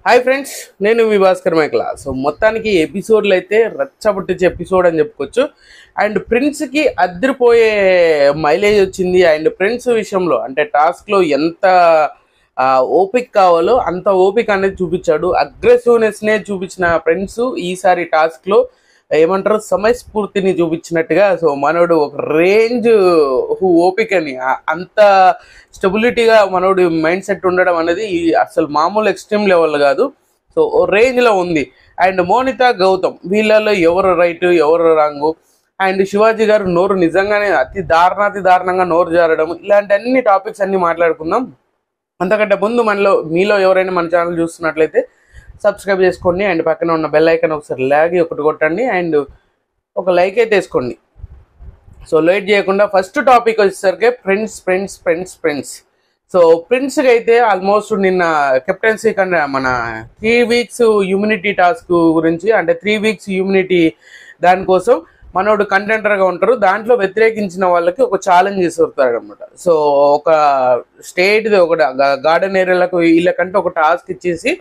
hi friends నేను మీ Bhaskar మైకల so మొత్తానికి ఎపిసోడ్లు అయితే రచ్చబుట్టించే ఎపిసోడ్ అని చెప్పుకోవచ్చు అండ్ ప్రిన్స్కి అద్దరిపోయే మైలేజ్ వచ్చింది అండ్ ప్రిన్స్ విషయంలో అంటే టాస్క్లో ఎంత ఆ, ఓపిక కావాలో అంత ఓపిక అనేది చూపించాడు అగ్రెసివ్నెస్నే చూపించిన ప్రిన్స్ ఈసారి టాస్క్లో ఏమంటారు సమయస్ఫూర్తిని చూపించినట్టుగా సో మనోడు ఒక రేంజ్ ఓపికని ఆ- అంత స్టెబిలిటీగా మనోడు మైండ్ సెట్ ఉండడం అనేది ఈ అసలు మామూలు ఎక్స్ట్రీమ్ లెవెల్ కాదు సో ఓ రేంజ్లో ఉంది అండ్ మోనిత గౌతమ్ వీళ్ళలో ఎవరు రైట్ ఎవరు రాంగు అండ్ శివాజీ గారు నోరు నిజంగానే అతి దారుణాతి దారుణంగా నోరు జారడం ఇలాంటి అన్ని టాపిక్స్ అన్ని మాట్లాడుకుందాం అంతకంటే ముందు మనలో మీలో ఎవరైనా మన ఛానల్ చూస్తున్నట్లయితే సబ్స్క్రైబ్ చేసుకోండి అండ్ పక్కన ఉన్న బెల్ ఐకాన్ ఒకసారి లాగి ఒకటి కొట్టండి అండ్ ఒక లైక్ అయితే వేసుకోండి సో లేట్ చేయకుండా ఫస్ట్ టాపిక్ వచ్చేసరికి friends friends friends friends so ప్రిన్స్కి అయితే ఆల్మోస్ట్ నిన్న కెప్టెన్సీ కన్నా మన త్రీ వీక్స్ హ్యూమినిటీ టాస్క్ గురించి అంటే త్రీ వీక్స్ హ్యూమినిటీ దానికోసం మనోడు కంటెంటర్గా ఉంటారు దాంట్లో వ్యతిరేకించిన వాళ్ళకి ఒక ఛాలెంజ్ ఇస్తారు అనమాట సో ఒక స్టేట్ ఒక గార్డెన్ ఏరియాలకు వీళ్ళకంటే ఒక టాస్క్ ఇచ్చేసి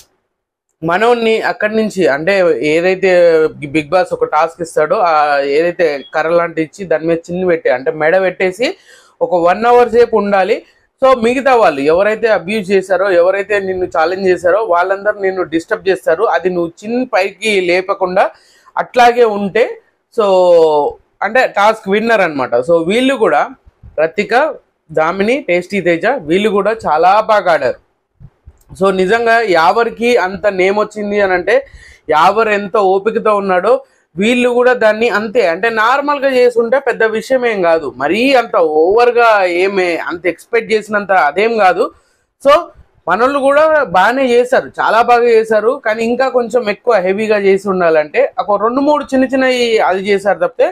మనోన్ని అక్కడి నుంచి అంటే ఏదైతే బిగ్ బాస్ ఒక టాస్క్ ఇస్తాడో ఆ ఏదైతే కర్ర లాంటి ఇచ్చి దాని మీద చిన్న పెట్టి అంటే మెడ పెట్టేసి ఒక వన్ అవర్ సేపు ఉండాలి సో మిగతా వాళ్ళు ఎవరైతే అబ్యూజ్ చేశారో ఎవరైతే నిన్ను ఛాలెంజ్ చేశారో వాళ్ళందరూ నిన్ను డిస్టర్బ్ చేస్తారు అది నువ్వు చిన్న పైకి లేపకుండా అట్లాగే ఉంటే సో అంటే టాస్క్ విన్నర్ అన్నమాట సో వీళ్ళు కూడా రతిక దామిని టేస్టీ తేజ వీళ్ళు కూడా చాలా బాగా ఆడారు సో నిజంగా యావరికి అంత నేమ్ వచ్చింది అని అంటే యావర్ ఎంత ఓపికతో ఉన్నాడో వీళ్ళు కూడా దాన్ని అంతే అంటే నార్మల్గా చేసుంటే పెద్ద విషయం ఏం కాదు మరీ అంత ఓవర్గా ఏమే అంత ఎక్స్పెక్ట్ చేసినంత అదేం కాదు సో మనోళ్ళు కూడా బాగానే చేశారు చాలా బాగా చేశారు కానీ ఇంకా కొంచెం ఎక్కువ హెవీగా చేసి ఉండాలంటే ఒక రెండు మూడు చిన్న చిన్నవి అది చేశారు తప్పితే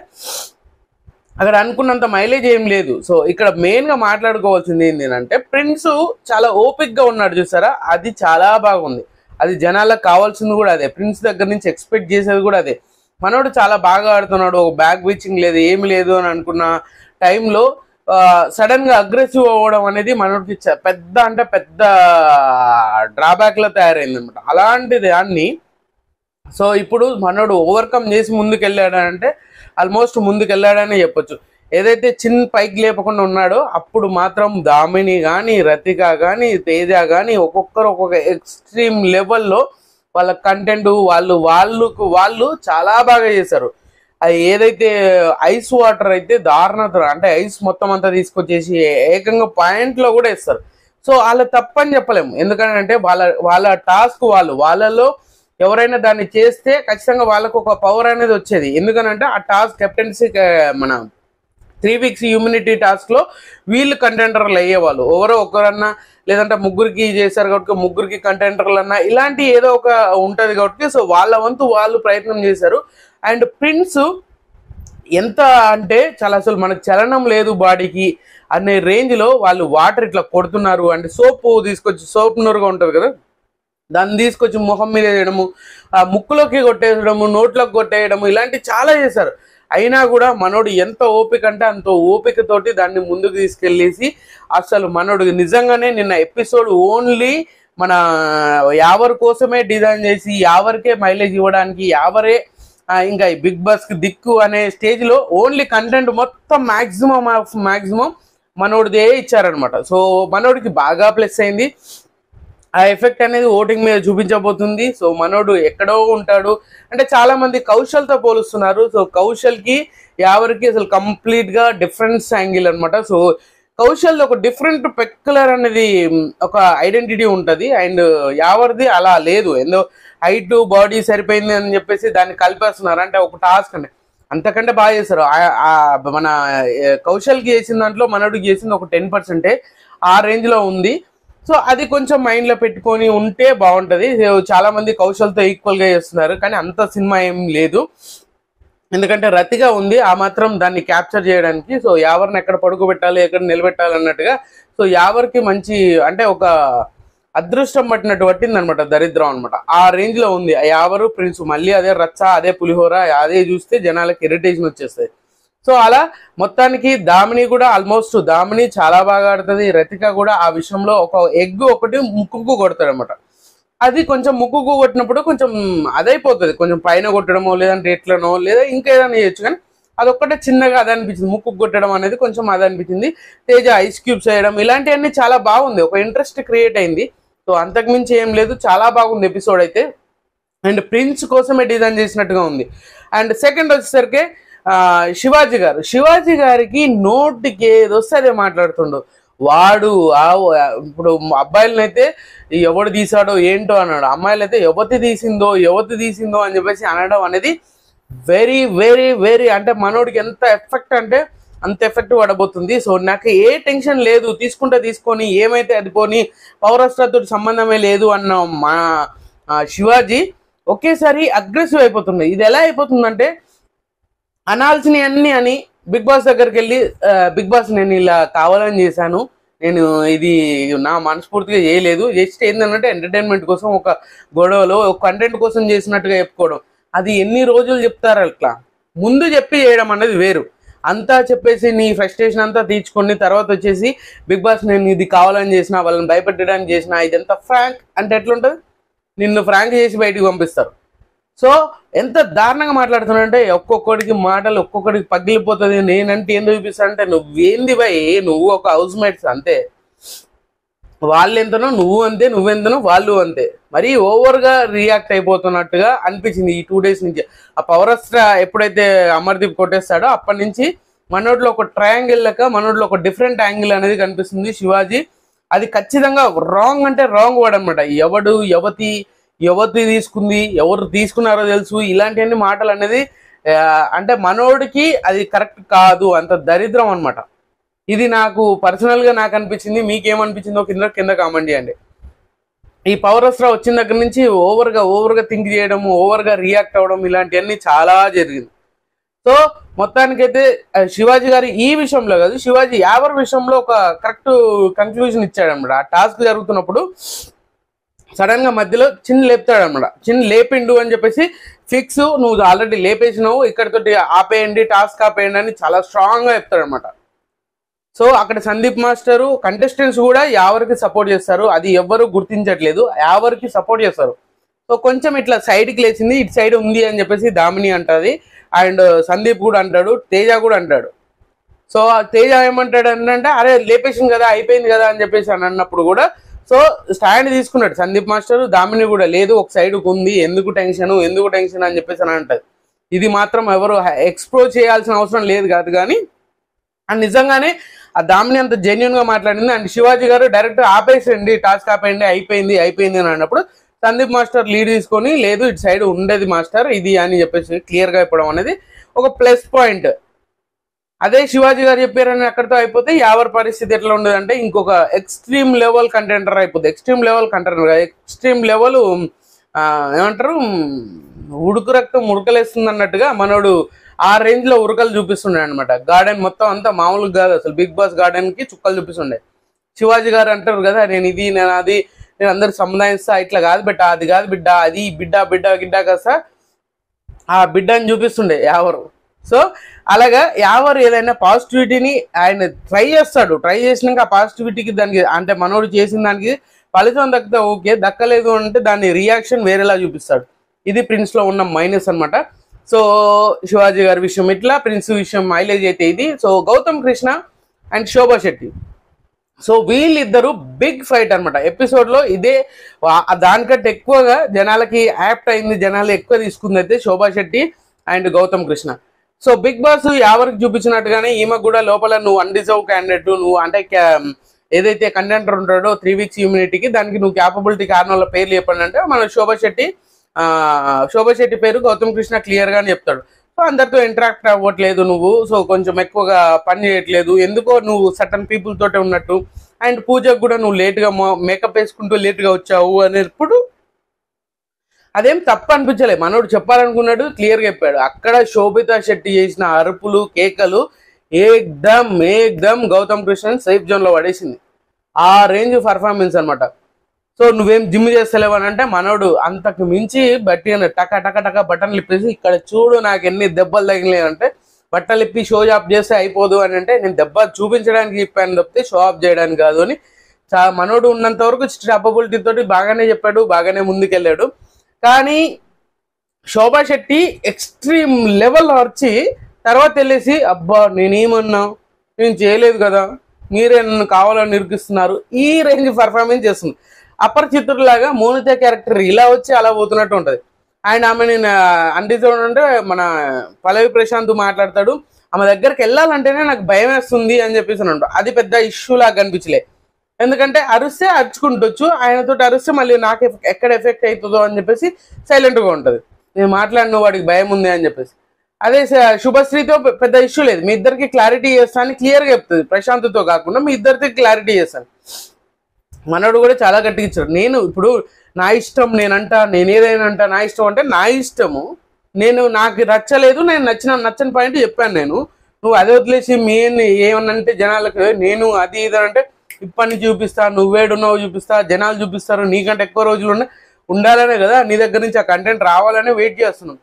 అక్కడ అనుకున్నంత మైలేజ్ ఏం లేదు సో ఇక్కడ మెయిన్ గా మాట్లాడుకోవాల్సింది ఏంటి అంటే ప్రిన్స్ చాలా ఓపిక్ గా ఉన్నాడు చూసారా అది చాలా బాగుంది అది జనాలకు కావాల్సింది కూడా అదే ప్రిన్స్ దగ్గర నుంచి ఎక్స్పెక్ట్ చేసేది కూడా అదే మనోడు చాలా బాగా ఆడుతున్నాడు ఒక బ్యాక్ బీచింగ్ లేదు ఏమి లేదు అని అనుకున్న టైంలో సడన్ గా అగ్రెసివ్ అవ్వడం అనేది మనోడికి చ- పెద్ద అంటే పెద్ద డ్రాబ్యాక్ లో తయారైంది అనమాట అలాంటి దాన్ని సో ఇప్పుడు మనోడు ఓవర్కమ్ చేసి ముందుకు వెళ్ళాడంటే ఆల్మోస్ట్ ముందుకు వెళ్ళాడని చెప్పొచ్చు ఏదైతే చిన్న పైకి లేపకుండా ఉన్నాడో అప్పుడు మాత్రం దామిని కానీ రతిక కానీ తేజ కానీ ఒక్కొక్కరు ఒక్కొక్క ఎక్స్ట్రీమ్ లెవెల్లో వాళ్ళ కంటెంట్ వాళ్ళు వాళ్ళకు వాళ్ళు చాలా బాగా చేశారు అది ఏదైతే ఐస్ వాటర్ అయితే దారుణత అంటే ఐస్ మొత్తం అంతా తీసుకొచ్చేసి ఏకంగా పాయింట్లో కూడా ఇస్తారు సో వాళ్ళ తప్పని చెప్పలేము ఎందుకంటే వాళ్ళ వాళ్ళ టాస్క్ వాళ్ళు వాళ్ళలో ఎవరైనా దాన్ని చేస్తే ఖచ్చితంగా వాళ్ళకు ఒక పవర్ అనేది వచ్చేది ఎందుకనంటే ఆ టాస్క్ కెప్టెన్సీ మన త్రీ వీక్స్ హ్యూమినిటీ టాస్క్లో వీళ్ళు కంటెంటర్లు అయ్యేవాళ్ళు ఎవరో ఒకరన్నా లేదంటే ముగ్గురికి చేశారు కాబట్టి ముగ్గురికి కంటెంటర్లు అన్నా ఇలాంటి ఏదో ఒక ఉంటుంది కాబట్టి సో వాళ్ళ వంతు వాళ్ళు ప్రయత్నం చేశారు అండ్ ప్రిన్స్ ఎంత అంటే చాలా అసలు మనకు చలనం లేదు బాడీకి అనే రేంజ్లో వాళ్ళు వాటర్ ఇట్లా కొడుతున్నారు అంటే సోప్ తీసుకొచ్చి సోప్ నూరుగా ఉంటుంది కదా దాన్ని తీసుకొచ్చి ముఖం మీద వేయడము ఆ ముక్కులోకి కొట్టేయడము నోట్లోకి కొట్టేయడము ఇలాంటివి చాలా చేశారు అయినా కూడా మనోడు ఎంత ఓపిక అంటే అంత ఓపికతోటి దాన్ని ముందుకు తీసుకెళ్ళేసి అసలు మనోడు నిజంగానే నిన్న ఎపిసోడ్ ఓన్లీ మన యావర్ కోసమే డిజైన్ చేసి యావరికే మైలేజ్ ఇవ్వడానికి యావరే ఆ, ఇంకా ఈ బిగ్ బాస్ కి దిక్కు అనే స్టేజ్ లో ఓన్లీ కంటెంట్ మొత్తం మాక్సిమం ఆఫ్ మాక్సిమం మనోడిదే ఇచ్చారనమాట సో మనోడికి బాగా ప్లస్ అయింది ఆ ఎఫెక్ట్ అనేది ఓటింగ్ మీద చూపించబోతుంది సో మనోడు ఎక్కడో ఉంటాడు అంటే చాలా మంది కౌశల్తో పోలుస్తున్నారు సో కౌశల్కి యావరికి అసలు కంప్లీట్ గా డిఫరెన్స్ యాంగిల్ అన్నమాట సో కౌశల్ ఒక డిఫరెంట్ పెక్యులర్ అనేది మ్, ఒక ఐడెంటిటీ ఉంటది అండ్ యావర్ది అలా లేదు ఏందో హైట్ బాడీ సరిపోయింది అని చెప్పేసి దాన్ని కలిపేస్తున్నారు అంటే ఒక టాస్క్ అంటే అంతకంటే బాగా చేస్తారు ఆ- ఆ మన ఏ, కౌశల్కి చేసిన దాంట్లో మనోడికి చేసింది ఒక టెన్ పర్సెంటే ఆ రేంజ్ లో ఉంది సో అది కొంచెం మైండ్ లో పెట్టుకొని ఉంటే బాగుంటది సో చాలా మంది కౌశల్తో ఈక్వల్ గా చేస్తున్నారు కానీ అంత సినిమా ఏం లేదు ఎందుకంటే రతిగా ఉంది ఆ మాత్రం దాన్ని క్యాప్చర్ చేయడానికి సో యావర్ని ఎక్కడ పడుకోబెట్టాలి ఎక్కడ నిలబెట్టాలి అన్నట్టుగా సో యావర్కి మంచి అంటే ఒక అదృష్టం పట్టినట్టు పట్టింది అనమాట దరిద్రం అనమాట ఆ రేంజ్ లో ఉంది ఆ యావరు ప్రిన్స్ మళ్ళీ అదే రచ్చ అదే పులిహోర అదే చూస్తే జనాలకి ఇరిటేషన్ వచ్చేస్తాయి సో అలా మొత్తానికి దామిని కూడా ఆల్మోస్ట్ దామిని చాలా బాగా ఆడుతుంది రతిక కూడా ఆ విషయంలో ఒక ఎగ్ ఒకటి ముక్కుకు కొడతాడు అనమాట అది కొంచెం ముక్కుకు కొట్టినప్పుడు కొంచెం అదైపోతుంది కొంచెం పైన కొట్టడమో లేదంటే ఎట్లనో లేదా ఇంకా ఏదైనా చేయొచ్చు కానీ అదొక్కటే చిన్నగా అది అనిపించింది ముక్కు కొట్టడం అనేది కొంచెం అది అనిపించింది తేజ ఐస్ క్యూబ్స్ వేయడం ఇలాంటివన్నీ చాలా బాగుంది ఒక ఇంట్రెస్ట్ క్రియేట్ అయింది సో అంతకుమించి ఏం లేదు చాలా బాగుంది ఎపిసోడ్ అయితే అండ్ ప్రిన్స్ కోసమే డిజైన్ చేసినట్టుగా ఉంది అండ్ సెకండ్ వచ్చేసరికి ఆ, శివాజీ గారు శివాజీ గారికి నోటికి ఏది వస్తే అదే మాట్లాడుతుండు వాడు ఆ ఇప్పుడు అబ్బాయిలను అయితే ఎవడు తీసాడో ఏంటో అన్నాడు అమ్మాయిలు అయితే ఎవతి తీసిందో ఎవతి తీసిందో అని చెప్పేసి అనడం అనేది వెరీ వెరీ వెరీ అంటే మనోడికి ఎంత ఎఫెక్ట్ అంటే అంత ఎఫెక్ట్ పడబోతుంది సో నాకు ఏ టెన్షన్ లేదు తీసుకుంటే తీసుకొని ఏమైతే అది పోని పౌరస్త్రతో సంబంధమే లేదు అన్న మా ఆ, శివాజీ ఒకేసారి అగ్రెసివ్ అయిపోతుంది ఇది ఎలా అయిపోతుందంటే అనాల్సినవి అన్ని అని బిగ్ బాస్ దగ్గరికి వెళ్ళి ఆ, బిగ్ బాస్ నేను ఇలా కావాలని చేశాను నేను ఇది నా మనస్ఫూర్తిగా చేయలేదు జస్ట్ ఏంటంటే ఎంటర్టైన్మెంట్ కోసం ఒక గొడవలో ఒక కంటెంట్ కోసం చేసినట్టుగా చెప్పుకోవడం అది ఎన్ని రోజులు చెప్తారు అట్లా ముందు చెప్పి చేయడం అనేది వేరు అంతా చెప్పేసి నీ ఫ్రస్ట్రేషన్ అంతా తీర్చుకొని తర్వాత వచ్చేసి బిగ్ బాస్ నేను ఇది కావాలని చేసిన వాళ్ళని భయపెట్టడానికి చేసిన ఇదంతా ఫ్రాంక్ అంటే ఎట్లుంటుంది నిన్ను ఫ్రాంక్ చేసి బయటికి పంపిస్తారు సో ఎంత దారుణంగా మాట్లాడుతున్నాడంటే ఒక్కొక్కడికి మాటలు ఒక్కొక్కడికి పగిలిపోతుంది నేనంటే ఏం చూపిస్తానంటే నువ్వేంది భయ్ నువ్వు ఒక హౌస్ మేట్స్ అంతే వాళ్ళు ఎంతనో నువ్వు అంతే నువ్వెంతనో వాళ్ళు అంతే మరి ఓవర్గా రియాక్ట్ అయిపోతున్నట్టుగా అనిపించింది ఈ టూ డేస్ నుంచి ఆ పవరస్ట్ర ఎప్పుడైతే అమర్దీప్ కొట్టేస్తాడో అప్పటి నుంచి మనోడిలో ఒక ట్రయాంగిల్ లెక్క మనోడిలో ఒక డిఫరెంట్ యాంగిల్ అనేది కనిపిస్తుంది శివాజీ అది ఖచ్చితంగా రాంగ్ అంటే రాంగ్ వర్డ్ అనమాట ఎవడు యవతి యవతి తీసుకుంది ఎవరు తీసుకున్నారో తెలుసు ఇలాంటివన్నీ మాటలు అనేది ఆ, అంటే మనోడికి అది కరెక్ట్ కాదు అంత దరిద్రం అన్నమాట ఇది నాకు పర్సనల్ గా నాకు అనిపించింది మీకేమనిపించిందో కింద కింద కామెంట్ చేయండి ఈ పవర్ అస్త్రా వచ్చిన దగ్గర నుంచి ఓవర్ గా ఓవర్ గా థింక్ చేయడం ఓవర్ గా రియాక్ట్ అవ్వడం ఇలాంటివన్నీ చాలా జరిగింది సో మొత్తానికైతే ఆ, శివాజీ గారు ఈ విషయంలో కాదు శివాజీ యావర్ విషయంలో ఒక కరెక్ట్ కన్క్లూజన్ ఇచ్చాడు అనమాట ఆ టాస్క్ జరుగుతున్నప్పుడు సడన్ గా మధ్యలో చిన్న లేపుతాడు అనమాట చిన్న లేపిండు అని చెప్పేసి ఫిక్స్ నువ్వు ఆల్రెడీ లేపేసినావు ఇక్కడితోటి ఆపేయండి టాస్క్ ఆపేయండి అని చాలా స్ట్రాంగ్ గా చెప్తాడు అనమాట సో అక్కడ సందీప్ మాస్టరు కంటెస్టెంట్స్ కూడా యావరికి సపోర్ట్ చేస్తారు అది ఎవ్వరు గుర్తించట్లేదు యావరికి సపోర్ట్ చేస్తారు సో కొంచెం ఇట్లా సైడ్కి లేచింది ఇటు సైడ్ ఉంది అని చెప్పేసి దామిని అంటది అండ్ సందీప్ కూడా అంటాడు తేజ కూడా అంటాడు సో ఆ తేజ ఏమంటాడు అంటే అరే లేపేసింది కదా అయిపోయింది కదా అని చెప్పేసి అని అన్నప్పుడు కూడా సో స్టాండ్ తీసుకున్నాడు సందీప్ మాస్టర్ దామిని కూడా లేదు ఒక సైడ్ ఉంది ఎందుకు టెన్షన్ ఎందుకు టెన్షన్ అని చెప్పేసి అని అంటది ఇది మాత్రం ఎవరు ఎక్స్ప్లోర్ చేయాల్సిన అవసరం లేదు కాదు కానీ అండ్ నిజంగానే ఆ దామిని అంత జెన్యున్ గా మాట్లాడింది అండ్ శివాజీ గారు డైరెక్ట్ ఆపేసండి టాస్క్ ఆపేయండి అయిపోయింది అయిపోయింది అని అన్నప్పుడు సందీప్ మాస్టర్ లీడ్ తీసుకొని లేదు ఇటు సైడ్ ఉండేది మాస్టర్ ఇది అని చెప్పేసి క్లియర్ గా చెప్పడం అనేది ఒక ప్లస్ పాయింట్ అదే శివాజీ గారు చెప్పారని అక్కడితో అయిపోతే యావర్ పరిస్థితి ఎట్లా ఉండదు అంటే ఇంకొక ఎక్స్ట్రీమ్ లెవెల్ కంటెంటర్ అయిపోతుంది extreme level contender extreme level ఏమంటారు ఉడుకు రక్తం ఉడకలేస్తుంది అన్నట్టుగా మనోడు ఆ రేంజ్ లో ఉరకలు చూపిస్తుండే అనమాట గార్డెన్ మొత్తం అంతా మామూలుగా కాదు అసలు బిగ్ బాస్ గార్డెన్ కి చుక్కలు చూపిస్తుండే శివాజీ గారు అంటారు కదా నేను ఇది నేను అది నేను అందరు సముదాయిస్తా ఇట్లా కాదు బిడ్డ అది కాదు బిడ్డ అది బిడ్డ బిడ్డ గిడ్డ కాస్త ఆ బిడ్డని చూపిస్తుండే యావరు సో అలాగా యావరు ఏదైనా పాజిటివిటీని ఆయన ట్రై చేస్తాడు ట్రై చేసినాక ఆ పాజిటివిటీకి దానికి అంటే మనోడు చేసిన దానికి ఫలితం దక్కితే ఓకే దక్కలేదు అంటే దాని రియాక్షన్ వేరేలా చూపిస్తాడు ఇది ప్రిన్స్ లో ఉన్న మైనస్ అన్నమాట సో శివాజీ గారి విషయం ఇట్లా ప్రిన్స్ విషయం మైలేజ్ అయితే ఇది so Gautham Krishna and Shobha Shetty so వీళ్ళిద్దరు బిగ్ ఫైట్ అనమాట ఎపిసోడ్ లో ఇదే వా- దానికంటే ఎక్కువగా జనాలకి యాప్ట్ అయింది జనాలు ఎక్కువ తీసుకుంది అయితే Shobha Shetty and Gautham Krishna so Big Boss ఎవరికి చూపించినట్టుగానే ఈమె కూడా లోపల నువ్వు అన్డిజర్వ్ క్యాండిడేట్ నువ్వు అంటే క్యా- ఏదైతే కంటెంటర్ ఉంటాడో త్రీ వీక్స్ ఇమ్యూనిటీకి దానికి నువ్వు క్యాపబిలిటీ కారణాల పేర్లు చెప్పండి అంటే మన శోభా శెట్టి ఆ, శోభా శెట్టి పేరు గౌతమ్ కృష్ణ క్లియర్ గానే చెప్తాడు సో అందరితో ఇంటరాక్ట్ అవ్వట్లేదు నువ్వు సో కొంచెం ఎక్కువగా పని చేయట్లేదు ఎందుకో నువ్వు సటన్ పీపుల్ తోటే ఉన్నట్టు అండ్ పూజకు కూడా నువ్వు లేట్గా మేకప్ వేసుకుంటూ లేట్గా వచ్చావు అనేప్పుడు అదేం తప్పు అనిపించలే మనోడు చెప్పాలనుకున్నాడు క్లియర్గా చెప్పాడు అక్కడ శోభితా శెట్టి చేసిన అరుపులు కేకలు ఏక్దమ్ ఏక్దమ్ గౌతమ్ కృష్ణ సేఫ్ జోన్ లో పడేసింది ఆ రేంజ్ పర్ఫార్మెన్స్ అన్నమాట సో నువ్వేం జిమ్ చేస్తలేవు అని అంటే మనోడు అంతకు మించి బట్టి టక టక టక బటన్లు ఇప్పేసి ఇక్కడ చూడు నాకు ఎన్ని దెబ్బలు తగిలినాయి అంటే బట్టలు ఇప్పి షో ఆఫ్ చేస్తే అయిపోదు అని అంటే నేను దెబ్బ చూపించడానికి చెప్పాను తప్పితే షో ఆఫ్ చేయడానికి కాదు అని చా మనోడు ఉన్నంత వరకు స్టాపబిలిటీ తోటి బాగానే చెప్పాడు బాగానే ముందుకెళ్ళాడు కానీ శోభా శెట్టి ఎక్స్ట్రీమ్ లెవెల్ వచ్చి తర్వాత వెళ్ళేసి అబ్బా నేనేమన్నా నేను చేయలేదు కదా మీరే నన్ను కావాలని నిరూపిస్తున్నారు ఈ రేంజ్ పర్ఫార్మెన్స్ చేస్తుంది అపరిచితుడిలాగా మోనిత క్యారెక్టర్ ఇలా వచ్చి అలా పోతున్నట్టు ఉంటది అండ్ ఆమె నేను అన్డిజర్వ్ అంటే మన పల్లవి ప్రశాంత్ మాట్లాడతాడు ఆమె దగ్గరికి వెళ్ళాలంటేనే నాకు భయం వేస్తుంది అని చెప్పేసి అని అంటాడు అది పెద్ద ఇష్యూ లాగా కనిపించలే ఎందుకంటే అరిస్తే అరుచుకుంటొచ్చు ఆయనతో అరిస్తే మళ్ళీ నాకు ఎఫ్- ఎక్కడ ఎఫెక్ట్ అవుతుందో అని చెప్పేసి సైలెంట్గా ఉంటుంది నేను మాట్లాడిన వాడికి భయం ఉంది అని చెప్పేసి అదే స- శుభశ్రీతో పె- పెద్ద ఇష్యూ లేదు మీ ఇద్దరికి క్లారిటీ చేస్తాను క్లియర్గా చెప్తుంది ప్రశాంత్తో కాకుండా మీ ఇద్దరికి క్లారిటీ చేస్తాను మనోడు కూడా చాలా గట్టిగా ఇచ్చాడు నేను ఇప్పుడు నా ఇష్టం నేనంట నేను ఏదైనా అంట నా ఇష్టం అంటే నా ఇష్టము నేను నాకు నచ్చలేదు నేను నచ్చిన నచ్చని పాయింట్ చెప్పాను నేను నువ్వు అదే వదిలేసి మెయిన్ ఏమన్నంటే జనాలకు నేను అది ఇది అని అంటే ఇప్పటి చూపిస్తా నువ్వేడున్నావు చూపిస్తా జనాలు చూపిస్తారు నీకంటే ఎక్కువ రోజులు ఉండ ఉండాలనే కదా నీ దగ్గర నుంచి ఆ కంటెంట్ రావాలనే వెయిట్ చేస్తున్నాం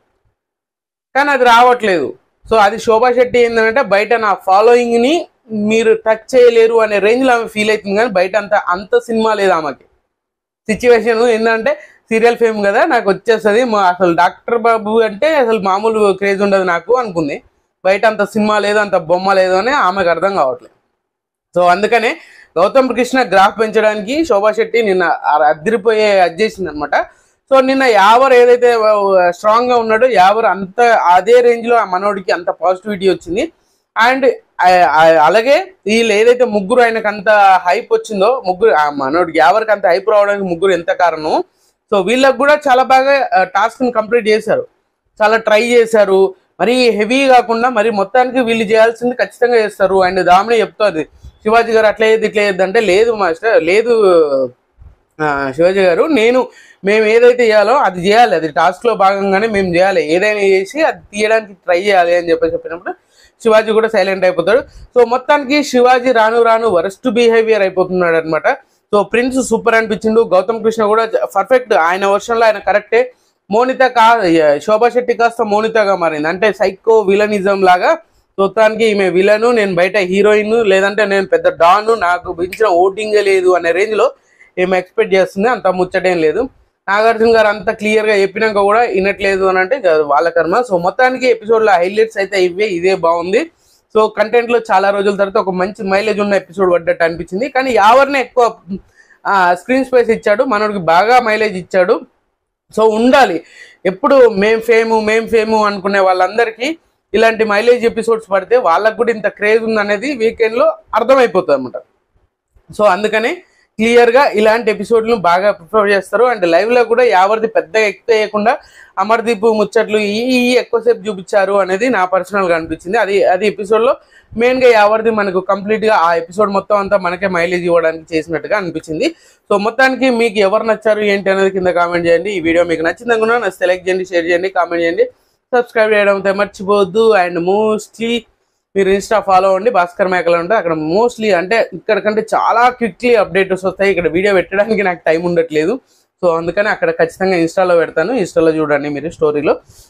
కానీ అది రావట్లేదు సో అది శోభా శెట్టి ఏంటంటే బయట నా ఫాలోయింగ్ ని మీరు టచ్ చేయలేరు అనే రేంజ్ లో ఆమె ఫీల్ అవుతుంది కానీ బయట అంత అంత సినిమా లేదు ఆమెకి సిచ్యువేషన్ ఏంటంటే సీరియల్ ఫేమ్ కదా నాకు వచ్చేస్తుంది మా అసలు డాక్టర్ బాబు అంటే అసలు మామూలు క్రేజ్ ఉండదు నాకు అనుకుంది బయట అంత సినిమా లేదు అంత బొమ్మ లేదు అని ఆమెకు అర్థం కావట్లేదు సో అందుకనే గౌతమ్ కృష్ణ గ్రాఫ్ పెంచడానికి శోభా శెట్టి నిన్న ఆ- అదిరిపోయే అది చేసింది అనమాట సో నిన్న యావర్ ఏదైతే స్ట్రాంగ్ గా ఉన్నాడో యావర్ అంత అదే రేంజ్ లో ఆ మనోడికి అంత పాజిటివిటీ వచ్చింది అండ్ అలాగే వీళ్ళు ఏదైతే ముగ్గురు ఆయనకు అంత హైప్ వచ్చిందో ముగ్గురు ఆ మనోడికి యావరికి అంత హైప్ రావడానికి ముగ్గురు ఎంత కారణం సో వీళ్ళకి కూడా చాలా బాగా టాస్క్ ని కంప్లీట్ చేశారు చాలా ట్రై చేశారు మరి హెవీ కాకుండా మరి మొత్తానికి వీళ్ళు చేయాల్సింది ఖచ్చితంగా చేస్తారు అండ్ దామిని చెప్తారు శివాజీ గారు అట్లా ఏది ఇట్లా ఏది అంటే లేదు మాస్టర్ లేదు ఆ, శివాజీ గారు నేను మేము ఏదైతే చేయాలో అది చేయాలి అది టాస్క్ లో భాగంగానే మేము చేయాలి ఏదైనా చేసి అది తీయడానికి ట్రై చేయాలి అని చెప్పి చెప్పినప్పుడు శివాజీ కూడా సైలెంట్ అయిపోతాడు సో మొత్తానికి శివాజీ రాను రాను వరస్ట్ బిహేవియర్ అయిపోతున్నాడు అనమాట సో ప్రిన్స్ సూపర్ అనిపించిండు గౌతమ్ కృష్ణ కూడా పర్ఫెక్ట్ ఆయన వర్షంలో ఆయన కరెక్టే మోనిత కా శోభా శెట్టి కాస్త మోనితగా మారింది అంటే సైకో విలనిజం లాగా మొత్తానికి ఈమె విలను నేను బయట హీరోయిన్ లేదంటే నేను పెద్ద డాను నాకు మించిన ఓటింగే లేదు అనే రేంజ్ లో ఏమి ఎక్స్పెక్ట్ చేస్తుంది అంత ముచ్చటేం లేదు నాగార్జున గారు అంత క్లియర్ గా చెప్పినాక కూడా వినట్లేదు అని అంటే ఇక వాళ్ళ కర్మ సో మొత్తానికి ఎపిసోడ్ లో హైలైట్స్ అయితే ఇవే ఇదే బాగుంది సో కంటెంట్ లో చాలా రోజుల తర్వాత ఒక మంచి మైలేజ్ ఉన్న ఎపిసోడ్ పడ్డట్టు అనిపించింది కానీ యావర్నే ఎక్కువ స్క్రీన్ స్పేస్ ఇచ్చాడు మనోడికి బాగా మైలేజ్ ఇచ్చాడు సో ఉండాలి ఎప్పుడు మేం ఫేము మేం ఫేము అనుకునే వాళ్ళందరికీ ఇలాంటి మైలేజ్ ఎపిసోడ్స్ పడితే వాళ్ళకు కూడా ఇంత క్రేజ్ ఉందనేది వీకెండ్ లో అర్థమైపోతుంది అనమాట సో అందుకని క్లియర్ గా ఇలాంటి ఎపిసోడ్లను బాగా ప్రిఫర్ చేస్తారు అండ్ లైవ్ లో కూడా ఎవరిది పెద్దగా ఎక్కువ వేయకుండా అమర్దీప్ ముచ్చట్లు ఈ ఈ ఎక్కువసేపు చూపించారు అనేది నా పర్సనల్ గా అనిపించింది అది అది ఎపిసోడ్ లో మెయిన్ గా ఎవరిది మనకు కంప్లీట్ గా ఆ ఎపిసోడ్ మొత్తం అంతా మనకే మైలేజ్ ఇవ్వడానికి చేసినట్టుగా అనిపించింది సో మొత్తానికి మీకు ఎవరు నచ్చారు ఏంటి అనేది కింద కామెంట్ చేయండి ఈ వీడియో మీకు నచ్చింది అనుకున్నా నచ్చితే లైక్ చేయండి షేర్ చేయండి కామెంట్ చేయండి సబ్స్క్రైబ్ చేయడం అయితే మర్చిపోవద్దు అండ్ మోస్ట్లీ మీరు ఇన్స్టా ఫాలో అవ్వండి భాస్కర్ మేకలు ఉంటే అక్కడ మోస్ట్లీ అంటే ఇక్కడ కంటే చాలా క్విక్లీ అప్డేట్స్ వస్తాయి ఇక్కడ వీడియో పెట్టడానికి నాకు టైం ఉండట్లేదు సో అందుకని అక్కడ ఖచ్చితంగా ఇన్స్టాలో పెడతాను ఇన్స్టాలో చూడండి మీరు స్టోరీలో